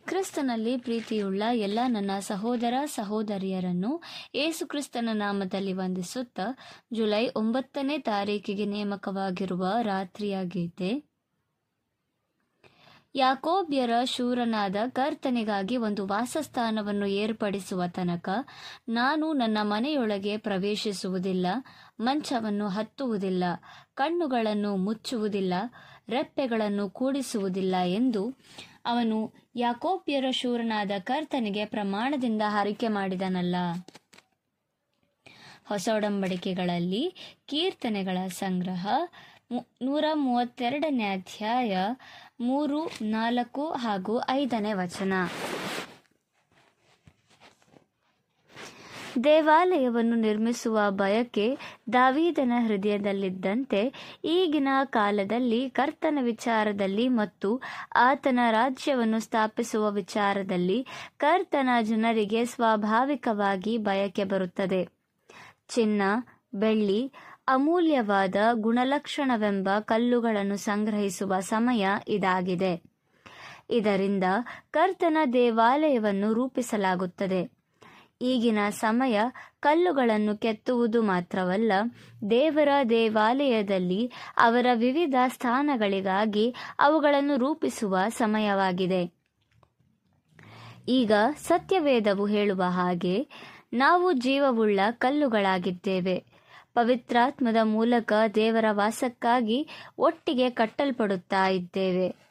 ಕ್ರಿಸ್ತನಲ್ಲಿ ಪ್ರೀತಿಯುಳ್ಳ ಎಲ್ಲ ನನ್ನ ಸಹೋದರ ಸಹೋದರಿಯರನ್ನು ಏಸು ಕ್ರಿಸ್ತನ ನಾಮದಲ್ಲಿ ವಂದಿಸುತ್ತಾ ಜುಲೈ ಒಂಬತ್ತನೇ ತಾರೀಕಿಗೆ ನೇಮಕವಾಗಿರುವ ರಾತ್ರಿಯಾಗಿದೆ ಯಾಕೋಬ್ಯರ ಶೂರನಾದ ಕರ್ತನಿಗಾಗಿ ಒಂದು ವಾಸಸ್ಥಾನವನ್ನು ಏರ್ಪಡಿಸುವ ತನಕ ನಾನು ನನ್ನ ಮನೆಯೊಳಗೆ ಪ್ರವೇಶಿಸುವುದಿಲ್ಲ ಮಂಚವನ್ನು ಹತ್ತುವುದಿಲ್ಲ ಕಣ್ಣುಗಳನ್ನು ಮುಚ್ಚುವುದಿಲ್ಲ ರೆಪ್ಪೆಗಳನ್ನು ಕೂಡಿಸುವುದಿಲ್ಲ ಎಂದು ಅವನು ಯಾಕೋಬ್ಯರ ಶೂರನಾದ ಕರ್ತನಿಗೆ ಪ್ರಮಾಣದಿಂದ ಹರಿಕೆ ಮಾಡಿದನಲ್ಲ ಹೊಸ ಒಡಂಬಡಿಕೆಗಳಲ್ಲಿ ಕೀರ್ತನೆಗಳ ಸಂಗ್ರಹ ಮು- ನೂರ ಮೂವತ್ತೆರಡನೇ ಅಧ್ಯಾಯ ಮೂರು ನಾಲ್ಕು ಹಾಗೂ ಐದನೇ ವಚನ ದೇವಾಲಯವನ್ನು ನಿರ್ಮಿಸುವ ಬಯಕೆ ದಾವೀದನ ಹೃದಯದಲ್ಲಿದ್ದಂತೆ ಈಗಿನ ಕಾಲದಲ್ಲಿ ಕರ್ತನ ವಿಚಾರದಲ್ಲಿ ಮತ್ತು ಆತನ ರಾಜ್ಯವನ್ನು ಸ್ಥಾಪಿಸುವ ವಿಚಾರದಲ್ಲಿ ಕರ್ತನ ಜನರಿಗೆ ಸ್ವಾಭಾವಿಕವಾಗಿ ಬಯಕೆ ಬರುತ್ತದೆ ಚಿನ್ನ ಬೆಳ್ಳಿ ಅಮೂಲ್ಯವಾದ ಗುಣಲಕ್ಷಣವೆಂಬ ಕಲ್ಲುಗಳನ್ನು ಸಂಗ್ರಹಿಸುವ ಸಮಯ ಇದಾಗಿದೆ ಇದರಿಂದ ಕರ್ತನ ದೇವಾಲಯವನ್ನು ರೂಪಿಸಲಾಗುತ್ತದೆ ಈಗಿನ ಸಮಯ ಕಲ್ಲುಗಳನ್ನು ಕೆತ್ತುವುದು ಮಾತ್ರವಲ್ಲ ದೇವರ ದೇವಾಲಯದಲ್ಲಿ ಅವರ ವಿವಿಧ ಸ್ಥಾನಗಳಿಗಾಗಿ ಅವುಗಳನ್ನು ರೂಪಿಸುವ ಸಮಯವಾಗಿದೆ ಈಗ ಸತ್ಯವೇದವು ಹೇಳುವ ಹಾಗೆ ನಾವು ಜೀವವುಳ್ಳ ಕಲ್ಲುಗಳಾಗಿದ್ದೇವೆ ಪವಿತ್ರಾತ್ಮದ ಮೂಲಕ ದೇವರ ವಾಸಕ್ಕಾಗಿ ಒಟ್ಟಿಗೆ ಕಟ್ಟಲ್ಪಡುತ್ತಾ ಇದ್ದೇವೆ